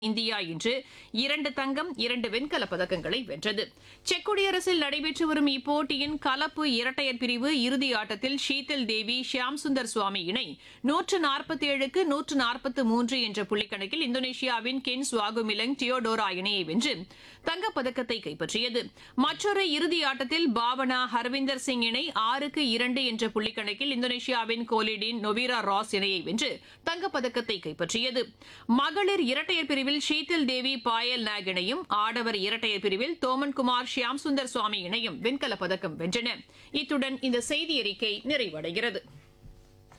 India இன்று இரண்டு தங்கம் இரண்டு வெண்கலப் பதக்கங்களை வென்றது செக் குடியரசில் நடைபெற்று வரும் இப்போட்டியின் கலப்பு இரட்டையர் பிரிவு இறுதி ஆட்டத்தில் ஷீதல் தேவி ஷியாம் சுந்தர் சுவாமி இணை நூற்று நாற்பத்தி ஏழுக்கு நூற்று நாற்பத்து மூன்று என்ற புள்ளிக்கணக்கில் இந்தோனேஷியாவின் கென் சுவாகுமிலங் டியோடோரா இணையை வென்று தங்கப்பதக்கத்தை கைப்பற்றியது மற்றொரு இறுதி ஆட்டத்தில் பாவனா ஹர்விந்தர் சிங் இணை ஆறுக்கு இரண்டு என்ற புள்ளிக்கணக்கில் இந்தோனேஷியாவின் கோலிடின் நொவீரா ராஸ் இணையை வென்று தங்கப்பதக்கத்தை கைப்பற்றியது மகளிர் இரட்டையர் பிரிவில் ஷீதல் தேவி பாயல் நாக் இணையும் ஆடவர் இரட்டையர் பிரிவில் தோமன்குமார் ஷியாம் சுந்தர் சுவாமி இணையும் வெண்கலப் பதக்கம் வென்றன இத்துடன் இந்த செய்தி அறிக்கை நிறைவடைகிறது